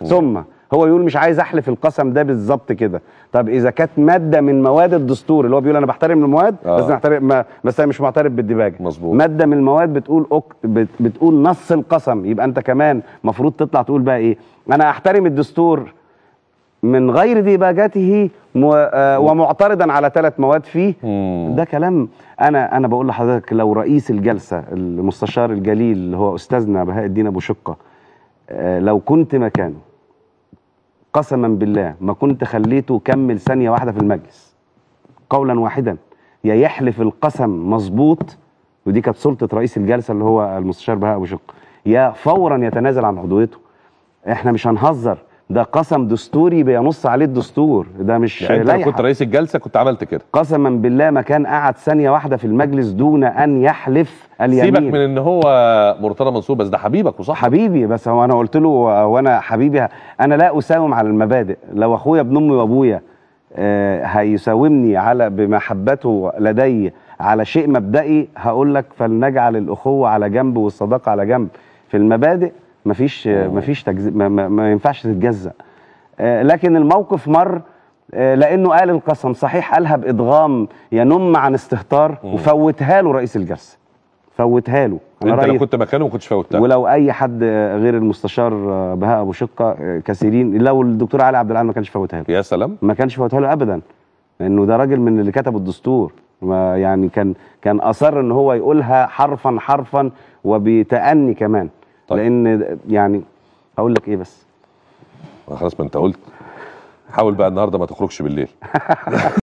ثم هو يقول مش عايز احلف القسم ده بالظبط كده طب اذا كانت ماده من مواد الدستور اللي هو بيقول انا بحترم المواد آه. بس نحترم ما بس انا مش معترف بالدباجه مظبوط. ماده من المواد بتقول أك... بت... بتقول نص القسم يبقى انت كمان مفروض تطلع تقول بقى ايه انا احترم الدستور من غير ديباجته م... آه ومعترضا على ثلاث مواد فيه مم. ده كلام انا انا بقول لحضرتك لو رئيس الجلسه المستشار الجليل اللي هو استاذنا بهاء الدين ابو شقه آه، لو كنت مكانه قسما بالله ما كنت خليته كمل ثانيه واحده في المجلس قولا واحدا يا يحلف القسم مظبوط ودي كانت سلطه رئيس الجلسه اللي هو المستشار بهاء ابو شقه يا فورا يتنازل عن عضويته احنا مش هنهزر ده قسم دستوري بينص عليه الدستور ده مش يعني انت لو لائحة. كنت رئيس الجلسه كنت عملت كده قسما بالله ما كان قعد ثانيه واحده في المجلس دون ان يحلف اليمين سيبك من ان هو مرتضى منصور بس ده حبيبك وصاحبك حبيبي بس هو انا قلت له وانا حبيبي انا لا اساوم على المبادئ لو اخويا ابن امي وابويا آه، هيساومني على بمحبته لدي على شيء مبدئي هقول لك فلنجعل الاخوه على جنب والصداقه على جنب في المبادئ مفيش آه، مفيش تجز... ما, ما, ما ينفعش تتجزأ آه، لكن الموقف مر آه، لانه قال القسم صحيح قالها بادغام ينم عن استهتار وفوتها له رئيس الجلسه فوتها له انت لو رأيي- كنت مكانه ما كنتش فوتها ولو اي حد غير المستشار بهاء ابو شقه كثيرين لو الدكتور علي عبد العال ما كانش فوتها له يا سلام ما كانش فوتها له ابدا لانه ده راجل من اللي كتب الدستور ما يعني كان كان اصر ان هو يقولها حرفا حرفا وبتأني كمان طيب. لان يعني هقول لك ايه بس خلاص ما انت قلت حاول بقى النهارده ما تخرجش بالليل